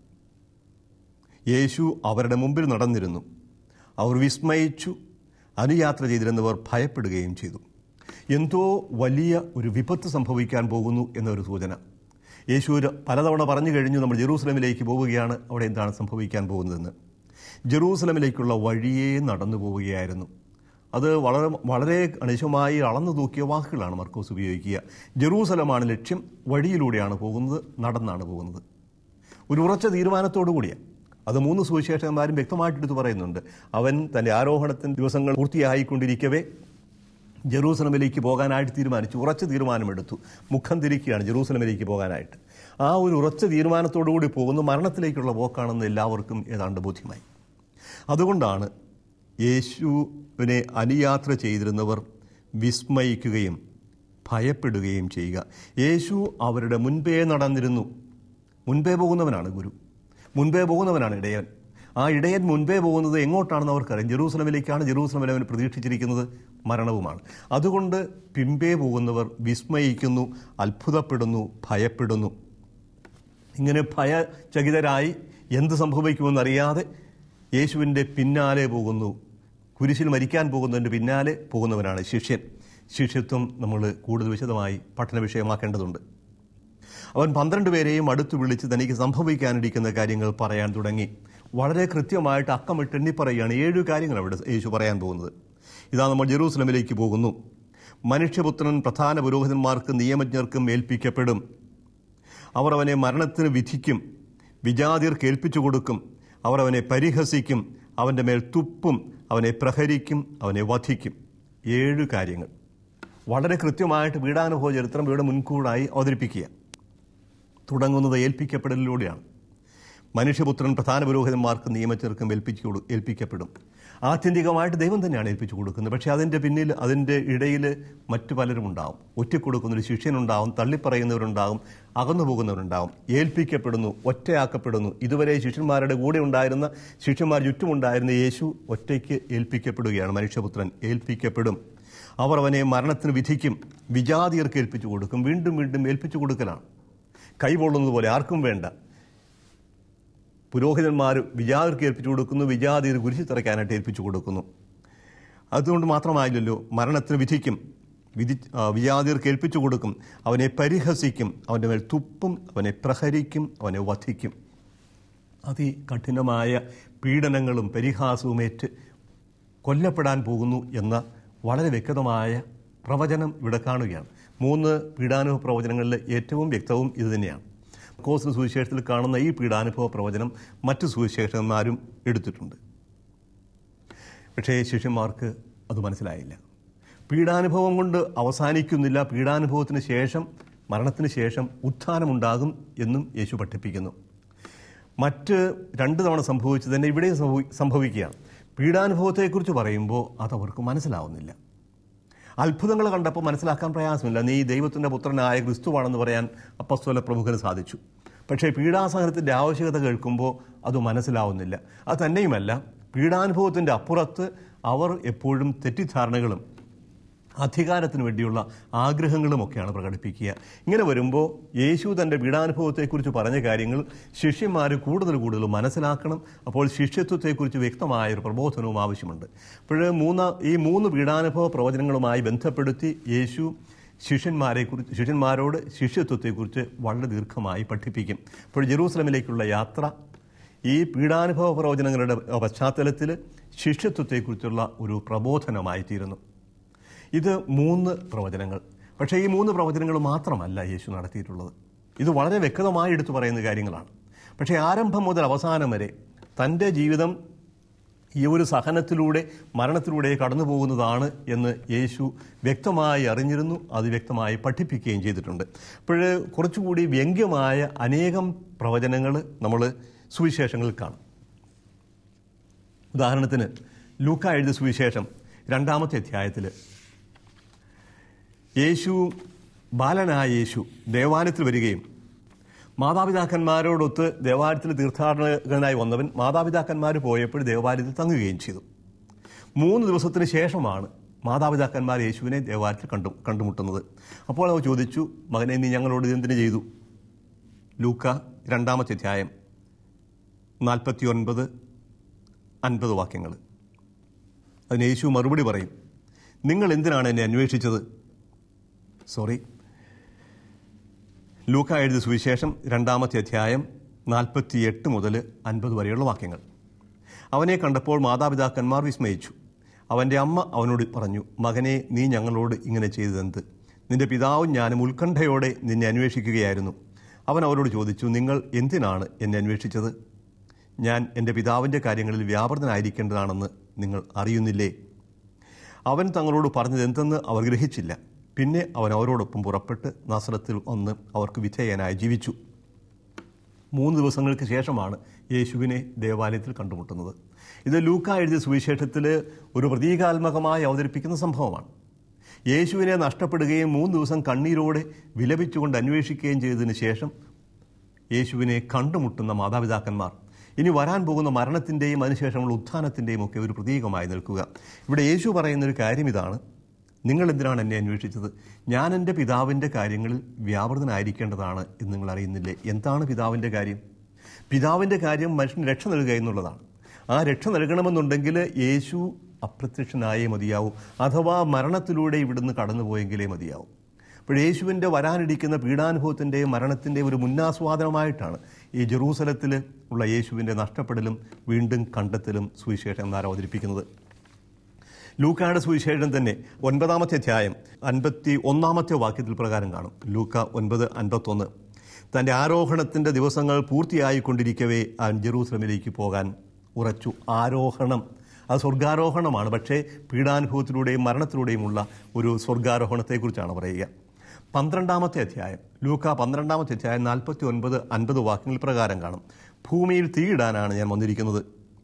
യേശു അവരുടെ മുമ്പിൽ നടന്നിരുന്നു അവർ വിസ്മയിച്ചു അനുയാത്ര ചെയ്തിരുന്നവർ ഭയപ്പെടുകയും ചെയ്തു എന്തോ വലിയ ഒരു വിപത്ത് സംഭവിക്കാൻ പോകുന്നു എന്നൊരു സൂചന യേശു ഒരു പലതവണ പറഞ്ഞു കഴിഞ്ഞു നമ്മൾ ജെറൂസലമിലേക്ക് പോവുകയാണ് അവിടെ എന്താണ് സംഭവിക്കാൻ പോകുന്നതെന്ന് ജെറൂസലമിലേക്കുള്ള വഴിയെ നടന്നു പോവുകയായിരുന്നു അത് വളരെ വളരെ കണിശമായി അളന്നു തൂക്കിയ വാക്കുകളാണ് മർക്കോസ് ഉപയോഗിക്കുക ജെറൂസലമാണ് ലക്ഷ്യം വഴിയിലൂടെയാണ് പോകുന്നത് നടന്നാണ് പോകുന്നത് ഒരു ഉറച്ച തീരുമാനത്തോടു കൂടിയാണ് അത് മൂന്ന് സുവിശേഷന്മാരും വ്യക്തമായിട്ട് എടുത്തു പറയുന്നുണ്ട് അവൻ തൻ്റെ ആരോഹണത്തിന് ദിവസങ്ങൾ പൂർത്തിയായിക്കൊണ്ടിരിക്കവേ ജെറൂസലമിലേക്ക് പോകാനായിട്ട് തീരുമാനിച്ചു ഉറച്ച തീരുമാനമെടുത്തു മുഖം തിരിക്കുകയാണ് ജെറൂസലമിലേക്ക് പോകാനായിട്ട് ആ ഒരു ഉറച്ച തീരുമാനത്തോടു കൂടി പോകുന്നു മരണത്തിലേക്കുള്ള പോക്കാണെന്ന് എല്ലാവർക്കും ഏതാണ്ട് ബോധ്യമായി അതുകൊണ്ടാണ് യേശുവിനെ അനുയാത്ര ചെയ്തിരുന്നവർ വിസ്മയിക്കുകയും ഭയപ്പെടുകയും ചെയ്യുക യേശു അവരുടെ മുൻപേ നടന്നിരുന്നു മുൻപേ പോകുന്നവനാണ് ഗുരു മുൻപേ പോകുന്നവനാണ് ഇടയൻ ആ ഇടയൻ മുൻപേ പോകുന്നത് എങ്ങോട്ടാണെന്ന് അവർക്കറിയാം ജെറൂസലമിലേക്കാണ് ജെറൂസലമിൽ അവൻ പ്രതീക്ഷിച്ചിരിക്കുന്നത് മരണവുമാണ് അതുകൊണ്ട് പിമ്പേ പോകുന്നവർ വിസ്മയിക്കുന്നു അത്ഭുതപ്പെടുന്നു ഭയപ്പെടുന്നു ഇങ്ങനെ ഭയചകിതരായി എന്ത് സംഭവിക്കുമെന്നറിയാതെ യേശുവിൻ്റെ പിന്നാലെ പോകുന്നു കുരിശിൽ മരിക്കാൻ പോകുന്നതിൻ്റെ പിന്നാലെ പോകുന്നവനാണ് ശിഷ്യൻ ശിഷ്യത്വം നമ്മൾ കൂടുതൽ വിശദമായി പഠന വിഷയമാക്കേണ്ടതുണ്ട് അവൻ പന്ത്രണ്ട് പേരെയും അടുത്തു വിളിച്ച് തനിക്ക് സംഭവിക്കാനിരിക്കുന്ന കാര്യങ്ങൾ പറയാൻ തുടങ്ങി വളരെ കൃത്യമായിട്ട് അക്കമിട്ട് എണ്ണി പറയുകയാണ് ഏഴ് കാര്യങ്ങൾ അവിടെ യേശു പറയാൻ പോകുന്നത് ഇതാ നമ്മൾ ജെറൂസലമിലേക്ക് പോകുന്നു മനുഷ്യപുത്രൻ പ്രധാന പുരോഹിതന്മാർക്കും നിയമജ്ഞർക്കും ഏൽപ്പിക്കപ്പെടും അവർ അവനെ മരണത്തിന് വിധിക്കും വിജാതിർക്ക് ഏൽപ്പിച്ചു കൊടുക്കും അവർ അവനെ പരിഹസിക്കും അവൻ്റെ മേൽ തുപ്പും അവനെ പ്രഹരിക്കും അവനെ വധിക്കും ഏഴ് കാര്യങ്ങൾ വളരെ കൃത്യമായിട്ട് പീഡാനുഭവ ചരിത്രം ഇവിടെ മുൻകൂറായി അവതരിപ്പിക്കുക തുടങ്ങുന്നത് ഏൽപ്പിക്കപ്പെടലിലൂടെയാണ് മനുഷ്യപുത്രൻ പ്രധാന പുരോഹിതന്മാർക്ക് നിയമച്ചെറുക്കും ഏൽപ്പിച്ചു കൊടു ഏൽപ്പിക്കപ്പെടും ആത്യന്തികമായിട്ട് ദൈവം തന്നെയാണ് ഏൽപ്പിച്ചു കൊടുക്കുന്നത് പക്ഷേ അതിൻ്റെ പിന്നിൽ അതിൻ്റെ ഇടയിൽ മറ്റു പലരും ഉണ്ടാവും ഒറ്റക്കൊടുക്കുന്നൊരു ശിഷ്യനുണ്ടാവും തള്ളിപ്പറയുന്നവരുണ്ടാവും അകന്നു പോകുന്നവരുണ്ടാവും ഏൽപ്പിക്കപ്പെടുന്നു ഒറ്റയാക്കപ്പെടുന്നു ഇതുവരെ ശിഷ്യന്മാരുടെ കൂടെ ഉണ്ടായിരുന്ന ശിഷ്യന്മാർ ചുറ്റുമുണ്ടായിരുന്ന യേശു ഒറ്റയ്ക്ക് ഏൽപ്പിക്കപ്പെടുകയാണ് മനുഷ്യപുത്രൻ ഏൽപ്പിക്കപ്പെടും അവർ അവനെ മരണത്തിന് വിധിക്കും വിജാതിയർക്ക് ഏൽപ്പിച്ചു കൊടുക്കും വീണ്ടും വീണ്ടും ഏൽപ്പിച്ചു കൊടുക്കലാണ് കൈപൊള്ളുന്നത് പോലെ ആർക്കും വേണ്ട പുരോഹിതന്മാർ വിജാതിർക്ക് ഏൽപ്പിച്ചു കൊടുക്കുന്നു വിജാതിയർ കുരിശി തറയ്ക്കാനായിട്ട് ഏൽപ്പിച്ചു കൊടുക്കുന്നു അതുകൊണ്ട് മാത്രമായില്ലല്ലോ മരണത്തിന് വിധിക്കും വിധി ആ, വിജാതിയർക്ക് ഏൽപ്പിച്ചു കൊടുക്കും അവനെ പരിഹസിക്കും അവൻ്റെ മേൽ തുപ്പും അവനെ പ്രഹരിക്കും അവനെ വധിക്കും അതികഠിനമായ പീഡനങ്ങളും പരിഹാസവുമേറ്റ് കൊല്ലപ്പെടാൻ പോകുന്നു എന്ന വളരെ വ്യക്തമായ പ്രവചനം ഇവിടെ കാണുകയാണ് മൂന്ന് പീഡാനുഭവ പ്രവചനങ്ങളിൽ ഏറ്റവും വ്യക്തവും ഇതുതന്നെയാണ് കോസ് സുവിശേഷത്തിൽ കാണുന്ന ഈ പീഡാനുഭവ പ്രവചനം മറ്റു സുവിശേഷന്മാരും എടുത്തിട്ടുണ്ട് പക്ഷേ ശിഷ്യന്മാർക്ക് അത് മനസ്സിലായില്ല പീഡാനുഭവം കൊണ്ട് അവസാനിക്കുന്നില്ല പീഡാനുഭവത്തിന് ശേഷം മരണത്തിന് ശേഷം ഉത്ഥാനമുണ്ടാകും എന്നും യേശു പഠിപ്പിക്കുന്നു മറ്റ് രണ്ട് തവണ സംഭവിച്ചത് തന്നെ ഇവിടെയും സംഭവി- സംഭവിക്കുകയാണ് പീഡാനുഭവത്തെക്കുറിച്ച് പറയുമ്പോൾ അത് അവർക്ക് മനസ്സിലാവുന്നില്ല അത്ഭുതങ്ങൾ കണ്ടപ്പോൾ മനസ്സിലാക്കാൻ പ്രയാസമില്ല നീ ദൈവത്തിൻ്റെ പുത്രനായ ക്രിസ്തുവാണെന്ന് പറയാൻ അപ്പസ്തോല പ്രമുഖന് സാധിച്ചു പക്ഷേ പീഡാസഹനത്തിൻ്റെ ആവശ്യകത കേൾക്കുമ്പോൾ അത് മനസ്സിലാവുന്നില്ല അത് തന്നെയുമല്ല പീഡാനുഭവത്തിൻ്റെ അപ്പുറത്ത് അവർ എപ്പോഴും തെറ്റിദ്ധാരണകളും അധികാരത്തിന് വേണ്ടിയുള്ള ആഗ്രഹങ്ങളുമൊക്കെയാണ് പ്രകടിപ്പിക്കുക ഇങ്ങനെ വരുമ്പോൾ യേശു തൻ്റെ പീഡാനുഭവത്തെക്കുറിച്ച് പറഞ്ഞ കാര്യങ്ങൾ ശിഷ്യന്മാർ കൂടുതൽ കൂടുതൽ മനസ്സിലാക്കണം അപ്പോൾ ശിഷ്യത്വത്തെക്കുറിച്ച് വ്യക്തമായ ഒരു പ്രബോധനവും ആവശ്യമുണ്ട് അപ്പോൾ മൂന്ന് ഈ മൂന്ന് പീഡാനുഭവ പ്രവചനങ്ങളുമായി ബന്ധപ്പെടുത്തി യേശു ശിഷ്യന്മാരെ കുറിച്ച് ശിഷ്യന്മാരോട് ശിഷ്യത്വത്തെക്കുറിച്ച് വളരെ ദീർഘമായി പഠിപ്പിക്കും അപ്പോൾ ജെറൂസലമിലേക്കുള്ള യാത്ര ഈ പീഡാനുഭവ പ്രവചനങ്ങളുടെ പശ്ചാത്തലത്തിൽ ശിഷ്യത്വത്തെക്കുറിച്ചുള്ള ഒരു പ്രബോധനമായി തീരുന്നു ഇത് മൂന്ന് പ്രവചനങ്ങൾ പക്ഷേ ഈ മൂന്ന് പ്രവചനങ്ങൾ മാത്രമല്ല യേശു നടത്തിയിട്ടുള്ളത് ഇത് വളരെ വ്യക്തമായി എടുത്തു പറയുന്ന കാര്യങ്ങളാണ് പക്ഷേ ആരംഭം മുതൽ അവസാനം വരെ തൻ്റെ ജീവിതം ഈ ഒരു സഹനത്തിലൂടെ മരണത്തിലൂടെ കടന്നു പോകുന്നതാണ് എന്ന് യേശു വ്യക്തമായി അറിഞ്ഞിരുന്നു അത് വ്യക്തമായി പഠിപ്പിക്കുകയും ചെയ്തിട്ടുണ്ട് അപ്പോൾ കുറച്ചുകൂടി വ്യംഗ്യമായ അനേകം പ്രവചനങ്ങൾ നമ്മൾ സുവിശേഷങ്ങളിൽ കാണും ഉദാഹരണത്തിന് ലൂക്ക എഴുതിയ സുവിശേഷം രണ്ടാമത്തെ അധ്യായത്തിൽ യേശു ബാലനായ യേശു ദേവാലയത്തിൽ വരികയും മാതാപിതാക്കന്മാരോടൊത്ത് ദേവാലയത്തിൽ തീർത്ഥാടകനായി വന്നവൻ മാതാപിതാക്കന്മാർ പോയപ്പോൾ ദേവാലയത്തിൽ തങ്ങുകയും ചെയ്തു മൂന്ന് ദിവസത്തിന് ശേഷമാണ് മാതാപിതാക്കന്മാർ യേശുവിനെ ദേവാലയത്തിൽ കണ്ടു കണ്ടുമുട്ടുന്നത് അപ്പോൾ അവർ ചോദിച്ചു മകനെ നീ ഞങ്ങളോട് ഇതെന്തിനു ചെയ്തു ലൂക്ക രണ്ടാമത്തെ അധ്യായം നാൽപ്പത്തി ഒൻപത് അൻപത് വാക്യങ്ങൾ അതിന് യേശു മറുപടി പറയും നിങ്ങൾ എന്തിനാണ് എന്നെ അന്വേഷിച്ചത് സോറി ലൂക്ക എഴുതിയ സുവിശേഷം രണ്ടാമത്തെ അധ്യായം നാൽപ്പത്തിയെട്ട് മുതൽ അൻപത് വരെയുള്ള വാക്യങ്ങൾ അവനെ കണ്ടപ്പോൾ മാതാപിതാക്കന്മാർ വിസ്മയിച്ചു അവൻ്റെ അമ്മ അവനോട് പറഞ്ഞു മകനെ നീ ഞങ്ങളോട് ഇങ്ങനെ ചെയ്തതെന്ത് നിന്റെ പിതാവും ഞാനും ഉത്കണ്ഠയോടെ നിന്നെ അന്വേഷിക്കുകയായിരുന്നു അവൻ അവരോട് ചോദിച്ചു നിങ്ങൾ എന്തിനാണ് എന്നെ അന്വേഷിച്ചത് ഞാൻ എൻ്റെ പിതാവിൻ്റെ കാര്യങ്ങളിൽ വ്യാപൃതനായിരിക്കേണ്ടതാണെന്ന് നിങ്ങൾ അറിയുന്നില്ലേ അവൻ തങ്ങളോട് പറഞ്ഞത് എന്തെന്ന് അവർ ഗ്രഹിച്ചില്ല പിന്നെ അവൻ അവരോടൊപ്പം പുറപ്പെട്ട് നസ്രത്തിൽ വന്ന് അവർക്ക് വിധേയനായി ജീവിച്ചു മൂന്ന് ദിവസങ്ങൾക്ക് ശേഷമാണ് യേശുവിനെ ദേവാലയത്തിൽ കണ്ടുമുട്ടുന്നത് ഇത് ലൂക്ക എഴുതിയ സുവിശേഷത്തിൽ ഒരു പ്രതീകാത്മകമായി അവതരിപ്പിക്കുന്ന സംഭവമാണ് യേശുവിനെ നഷ്ടപ്പെടുകയും മൂന്ന് ദിവസം കണ്ണീരോടെ വിലപിച്ചുകൊണ്ട് അന്വേഷിക്കുകയും ചെയ്തതിന് ശേഷം യേശുവിനെ കണ്ടുമുട്ടുന്ന മാതാപിതാക്കന്മാർ ഇനി വരാൻ പോകുന്ന മരണത്തിൻ്റെയും അതിനുശേഷമുള്ള ഉത്ഥാനത്തിൻ്റെയും ഒക്കെ ഒരു പ്രതീകമായി നിൽക്കുക ഇവിടെ യേശു പറയുന്ന ഒരു കാര്യം ഇതാണ് നിങ്ങൾ എന്തിനാണ് എന്നെ അന്വേഷിച്ചത് ഞാൻ എൻ്റെ പിതാവിൻ്റെ കാര്യങ്ങളിൽ വ്യാപൃതനായിരിക്കേണ്ടതാണ് എന്ന് നിങ്ങൾ അറിയുന്നില്ലേ എന്താണ് പിതാവിൻ്റെ കാര്യം പിതാവിൻ്റെ കാര്യം മനുഷ്യന് രക്ഷ നൽകുക എന്നുള്ളതാണ് ആ രക്ഷ നൽകണമെന്നുണ്ടെങ്കിൽ യേശു അപ്രത്യക്ഷനായേ മതിയാവൂ അഥവാ മരണത്തിലൂടെ ഇവിടുന്ന് കടന്നുപോയെങ്കിലേ മതിയാവും അപ്പോൾ യേശുവിൻ്റെ വരാനിരിക്കുന്ന പീഡാനുഭവത്തിൻ്റെയും മരണത്തിൻ്റെയും ഒരു മുന്നാസ്വാദനമായിട്ടാണ് ഈ ജെറൂസലത്തിൽ ഉള്ള യേശുവിൻ്റെ നഷ്ടപ്പെടലും വീണ്ടും കണ്ടെത്തലും സുവിശേഷം എന്നാണ് അവതരിപ്പിക്കുന്നത് ലൂക്കയുടെ സുവിശേഷം തന്നെ ഒൻപതാമത്തെ അധ്യായം അൻപത്തി ഒന്നാമത്തെ വാക്യത്തിൽ പ്രകാരം കാണും ലൂക്ക ഒൻപത് അൻപത്തൊന്ന് തൻ്റെ ആരോഹണത്തിൻ്റെ ദിവസങ്ങൾ പൂർത്തിയായിക്കൊണ്ടിരിക്കവേ അവൻ ജെറൂസലമിലേക്ക് പോകാൻ ഉറച്ചു ആരോഹണം അത് സ്വർഗാരോഹണമാണ് പക്ഷേ പീഡാനുഭവത്തിലൂടെയും മരണത്തിലൂടെയുമുള്ള ഒരു സ്വർഗാരോഹണത്തെക്കുറിച്ചാണ് പറയുക പന്ത്രണ്ടാമത്തെ അധ്യായം ലൂക്ക പന്ത്രണ്ടാമത്തെ അധ്യായം നാൽപ്പത്തി ഒൻപത് അൻപത് വാക്യങ്ങൾ പ്രകാരം കാണും ഭൂമിയിൽ തീയിടാനാണ് ഞാൻ വന്നിരിക്കുന്നത്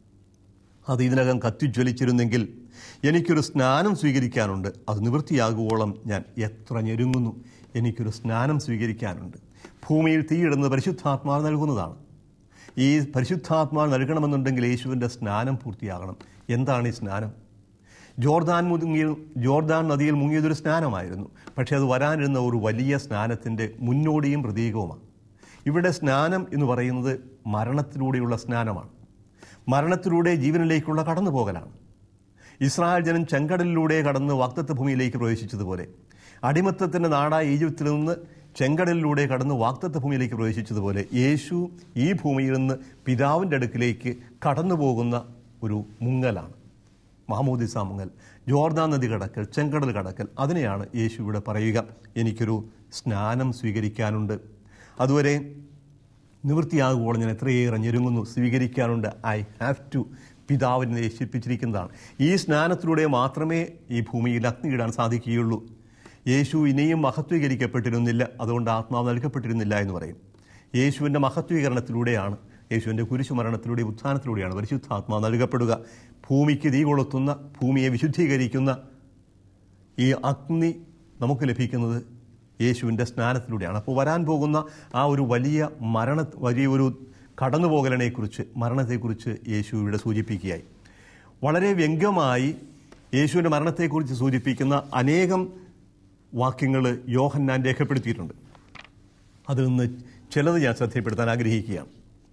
അത് ഇതിനകം കത്തിജ്വലിച്ചിരുന്നെങ്കിൽ എനിക്കൊരു സ്നാനം സ്വീകരിക്കാനുണ്ട് അത് നിവൃത്തിയാകുവോളം ഞാൻ എത്ര ഞെരുങ്ങുന്നു എനിക്കൊരു സ്നാനം സ്വീകരിക്കാനുണ്ട് ഭൂമിയിൽ തീയിടുന്നത് പരിശുദ്ധാത്മാവ് നൽകുന്നതാണ് ഈ പരിശുദ്ധാത്മാവ് നൽകണമെന്നുണ്ടെങ്കിൽ യേശുവിൻ്റെ സ്നാനം പൂർത്തിയാകണം എന്താണ് ഈ സ്നാനം ജോർദാൻ മുങ്ങിയ ജോർദാൻ നദിയിൽ മുങ്ങിയതൊരു സ്നാനമായിരുന്നു പക്ഷേ അത് വരാനിരുന്ന ഒരു വലിയ സ്നാനത്തിൻ്റെ മുന്നോടിയും പ്രതീകവുമാണ് ഇവിടെ സ്നാനം എന്ന് പറയുന്നത് മരണത്തിലൂടെയുള്ള സ്നാനമാണ് മരണത്തിലൂടെ ജീവനിലേക്കുള്ള കടന്നുപോകലാണ് ഇസ്രായേൽ ജനം ചെങ്കടലിലൂടെ കടന്ന് വാക്തത്വ ഭൂമിയിലേക്ക് പ്രവേശിച്ചതുപോലെ അടിമത്തത്തിൻ്റെ നാടായ ഈജിപ്തിൽ നിന്ന് ചെങ്കടലിലൂടെ കടന്ന് വാക്തത്വ ഭൂമിയിലേക്ക് പ്രവേശിച്ചതുപോലെ യേശു ഈ ഭൂമിയിൽ നിന്ന് പിതാവിൻ്റെ അടുക്കിലേക്ക് കടന്നു പോകുന്ന ഒരു മുങ്ങലാണ് മഹമൂദിസ മുങ്ങൽ ജോർദാൻ നദി കടക്കൽ ചെങ്കടൽ കടക്കൽ അതിനെയാണ് യേശു ഇവിടെ പറയുക എനിക്കൊരു സ്നാനം സ്വീകരിക്കാനുണ്ട് അതുവരെ നിവൃത്തിയാകുമ്പോൾ ഞാൻ എത്രയേറെ ഞെരുങ്ങുന്നു സ്വീകരിക്കാനുണ്ട് ഐ ഹാവ് ടു പിതാവിനെ ഏൽപ്പിച്ചിരിക്കുന്നതാണ് ഈ സ്നാനത്തിലൂടെ മാത്രമേ ഈ ഭൂമിയിൽ അഗ്നിയിടാൻ സാധിക്കുകയുള്ളൂ യേശു ഇനിയും മഹത്വീകരിക്കപ്പെട്ടിരുന്നില്ല അതുകൊണ്ട് ആത്മാവ് നൽകപ്പെട്ടിരുന്നില്ല എന്ന് പറയും യേശുവിൻ്റെ മഹത്വീകരണത്തിലൂടെയാണ് യേശുവിൻ്റെ കുരിശുമരണത്തിലൂടെ ഉത്ഥാനത്തിലൂടെയാണ് പരിശുദ്ധാത്മാവ് നൽകപ്പെടുക ഭൂമിക്ക് തീ കൊളുത്തുന്ന ഭൂമിയെ വിശുദ്ധീകരിക്കുന്ന ഈ അഗ്നി നമുക്ക് ലഭിക്കുന്നത് യേശുവിൻ്റെ സ്നാനത്തിലൂടെയാണ് അപ്പോൾ വരാൻ പോകുന്ന ആ ഒരു വലിയ മരണ വലിയ ഒരു കടന്നുപോകലിനെക്കുറിച്ച് മരണത്തെക്കുറിച്ച് യേശു ഇവിടെ സൂചിപ്പിക്കുകയായി വളരെ വ്യംഗ്യമായി യേശുവിൻ്റെ മരണത്തെക്കുറിച്ച് സൂചിപ്പിക്കുന്ന അനേകം വാക്യങ്ങൾ യോഹന്നാൻ രേഖപ്പെടുത്തിയിട്ടുണ്ട് അതിൽ നിന്ന് ചിലത് ഞാൻ ശ്രദ്ധപ്പെടുത്താൻ ആഗ്രഹിക്കുകയാണ്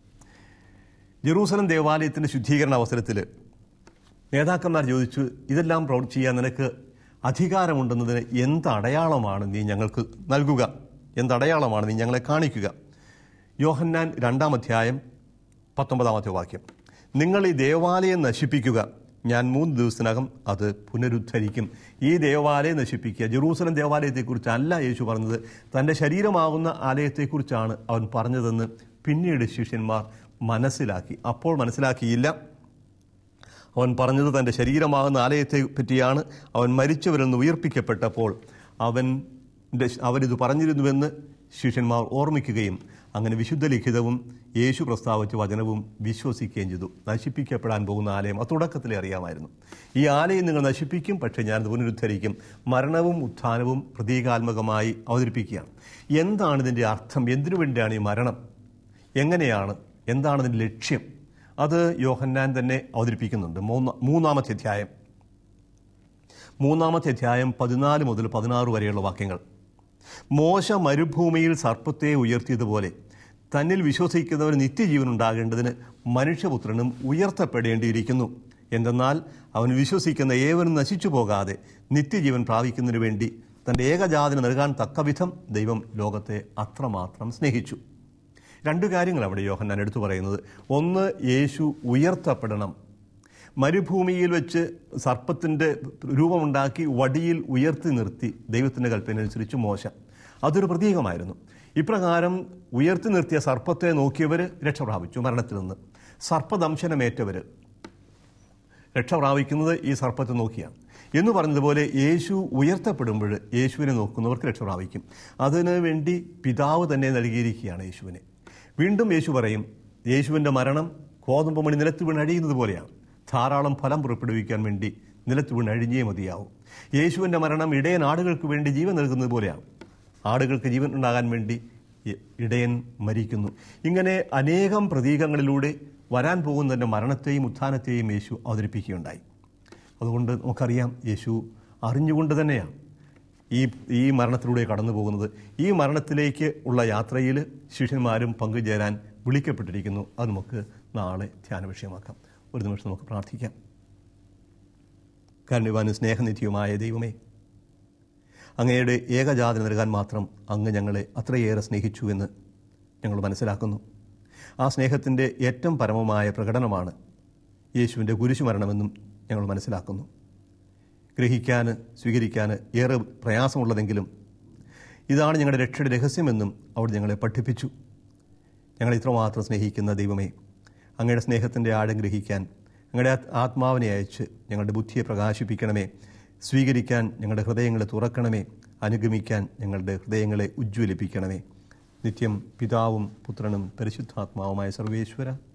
ജെറൂസലം ദേവാലയത്തിൻ്റെ ശുദ്ധീകരണ അവസരത്തിൽ നേതാക്കന്മാർ ചോദിച്ചു ഇതെല്ലാം പ്രവർ ചെയ്യാൻ നിനക്ക് അധികാരമുണ്ടെന്നതിന് എന്ത് അടയാളമാണ് നീ ഞങ്ങൾക്ക് നൽകുക എന്തടയാളമാണ് നീ ഞങ്ങളെ കാണിക്കുക യോഹന്നാൻ രണ്ടാം അധ്യായം പത്തൊമ്പതാമത്തെ വാക്യം നിങ്ങൾ ഈ ദേവാലയം നശിപ്പിക്കുക ഞാൻ മൂന്ന് ദിവസത്തിനകം അത് പുനരുദ്ധരിക്കും ഈ ദേവാലയം നശിപ്പിക്കുക ജെറൂസലം ദേവാലയത്തെക്കുറിച്ചല്ല യേശു പറഞ്ഞത് തൻ്റെ ശരീരമാകുന്ന ആലയത്തെക്കുറിച്ചാണ് അവൻ പറഞ്ഞതെന്ന് പിന്നീട് ശിഷ്യന്മാർ മനസ്സിലാക്കി അപ്പോൾ മനസ്സിലാക്കിയില്ല അവൻ പറഞ്ഞത് തൻ്റെ ശരീരമാകുന്ന ആലയത്തെ പറ്റിയാണ് അവൻ മരിച്ചവരിൽ നിന്ന് ഉയർപ്പിക്കപ്പെട്ടപ്പോൾ അവൻ അവരിത് പറഞ്ഞിരുന്നുവെന്ന് ശിഷ്യന്മാർ ഓർമ്മിക്കുകയും അങ്ങനെ വിശുദ്ധ ലിഖിതവും യേശു പ്രസ്താവിച്ച വചനവും വിശ്വസിക്കുകയും ചെയ്തു നശിപ്പിക്കപ്പെടാൻ പോകുന്ന ആലയം അത് തുടക്കത്തിലേ അറിയാമായിരുന്നു ഈ ആലയം നിങ്ങൾ നശിപ്പിക്കും പക്ഷേ ഞാനത് പുനരുദ്ധരിക്കും മരണവും ഉത്ഥാനവും പ്രതീകാത്മകമായി അവതരിപ്പിക്കുകയാണ് എന്താണ് ഇതിൻ്റെ അർത്ഥം എന്തിനു വേണ്ടിയാണ് ഈ മരണം എങ്ങനെയാണ് എന്താണ് ഇതിൻ്റെ ലക്ഷ്യം അത് യോഹന്നാൻ തന്നെ അവതരിപ്പിക്കുന്നുണ്ട് മൂന്ന മൂന്നാമത്തെ അധ്യായം മൂന്നാമത്തെ അധ്യായം പതിനാല് മുതൽ പതിനാറ് വരെയുള്ള വാക്യങ്ങൾ മോശ മരുഭൂമിയിൽ സർപ്പത്തെ ഉയർത്തിയതുപോലെ തന്നിൽ വിശ്വസിക്കുന്നവന് നിത്യജീവൻ ഉണ്ടാകേണ്ടതിന് മനുഷ്യപുത്രനും ഉയർത്തപ്പെടേണ്ടിയിരിക്കുന്നു എന്തെന്നാൽ അവൻ വിശ്വസിക്കുന്ന ഏവനും നശിച്ചു പോകാതെ നിത്യജീവൻ പ്രാപിക്കുന്നതിനു വേണ്ടി തൻ്റെ ഏകജാതിന് നൽകാൻ തക്കവിധം ദൈവം ലോകത്തെ അത്രമാത്രം സ്നേഹിച്ചു രണ്ട് കാര്യങ്ങൾ അവിടെ യോഹന്നാൻ എടുത്തു പറയുന്നത് ഒന്ന് യേശു ഉയർത്തപ്പെടണം മരുഭൂമിയിൽ വെച്ച് സർപ്പത്തിൻ്റെ രൂപമുണ്ടാക്കി വടിയിൽ ഉയർത്തി നിർത്തി ദൈവത്തിൻ്റെ കൽപ്പനയനുസരിച്ച് മോശ അതൊരു പ്രതീകമായിരുന്നു ഇപ്രകാരം ഉയർത്തി നിർത്തിയ സർപ്പത്തെ നോക്കിയവർ രക്ഷ പ്രാപിച്ചു മരണത്തിൽ നിന്ന് സർപ്പദംശനമേറ്റവർ രക്ഷ പ്രാപിക്കുന്നത് ഈ സർപ്പത്തെ നോക്കിയാണ് എന്ന് പറഞ്ഞതുപോലെ യേശു ഉയർത്തപ്പെടുമ്പോൾ യേശുവിനെ നോക്കുന്നവർക്ക് രക്ഷ പ്രാപിക്കും അതിനു വേണ്ടി പിതാവ് തന്നെ നൽകിയിരിക്കുകയാണ് യേശുവിനെ വീണ്ടും യേശു പറയും യേശുവിൻ്റെ മരണം കോതമ്പ് മണി നിലത്ത് വീണ് അഴിയുന്നത് പോലെയാണ് ധാരാളം ഫലം പുറപ്പെടുവിക്കാൻ വേണ്ടി നിലത്ത് വീണ് അഴിഞ്ഞേ മതിയാവും യേശുവിൻ്റെ മരണം ഇടയൻ ആടുകൾക്ക് വേണ്ടി ജീവൻ നൽകുന്നത് പോലെയാണ് ആടുകൾക്ക് ജീവൻ ഉണ്ടാകാൻ വേണ്ടി ഇടയൻ മരിക്കുന്നു ഇങ്ങനെ അനേകം പ്രതീകങ്ങളിലൂടെ വരാൻ പോകുന്നതിൻ്റെ മരണത്തെയും ഉത്ഥാനത്തെയും യേശു അവതരിപ്പിക്കുകയുണ്ടായി അതുകൊണ്ട് നമുക്കറിയാം യേശു അറിഞ്ഞുകൊണ്ട് തന്നെയാണ് ഈ ഈ മരണത്തിലൂടെ കടന്നു പോകുന്നത് ഈ മരണത്തിലേക്ക് ഉള്ള യാത്രയിൽ ശിഷ്യന്മാരും പങ്കുചേരാൻ വിളിക്കപ്പെട്ടിരിക്കുന്നു അത് നമുക്ക് നാളെ ധ്യാന വിഷയമാക്കാം ഒരു നിമിഷം നമുക്ക് പ്രാർത്ഥിക്കാം കാരണവാനും സ്നേഹനിധിയുമായ ദൈവമേ അങ്ങയുടെ ഏകജാതി നൽകാൻ മാത്രം അങ്ങ് ഞങ്ങളെ അത്രയേറെ സ്നേഹിച്ചു എന്ന് ഞങ്ങൾ മനസ്സിലാക്കുന്നു ആ സ്നേഹത്തിൻ്റെ ഏറ്റവും പരമമായ പ്രകടനമാണ് യേശുവിൻ്റെ കുരിശുമരണമെന്നും ഞങ്ങൾ മനസ്സിലാക്കുന്നു ഗ്രഹിക്കാൻ സ്വീകരിക്കാൻ ഏറെ പ്രയാസമുള്ളതെങ്കിലും ഇതാണ് ഞങ്ങളുടെ രക്ഷയുടെ രഹസ്യമെന്നും അവിടെ ഞങ്ങളെ പഠിപ്പിച്ചു ഞങ്ങളെ ഇത്രമാത്രം സ്നേഹിക്കുന്ന ദൈവമേ അങ്ങയുടെ സ്നേഹത്തിൻ്റെ ആഴം ഗ്രഹിക്കാൻ ഞങ്ങളുടെ ആത്മാവിനെ അയച്ച് ഞങ്ങളുടെ ബുദ്ധിയെ പ്രകാശിപ്പിക്കണമേ സ്വീകരിക്കാൻ ഞങ്ങളുടെ ഹൃദയങ്ങളെ തുറക്കണമേ അനുഗമിക്കാൻ ഞങ്ങളുടെ ഹൃദയങ്ങളെ ഉജ്ജ്വലിപ്പിക്കണമേ നിത്യം പിതാവും പുത്രനും പരിശുദ്ധാത്മാവുമായ സർവേശ്വര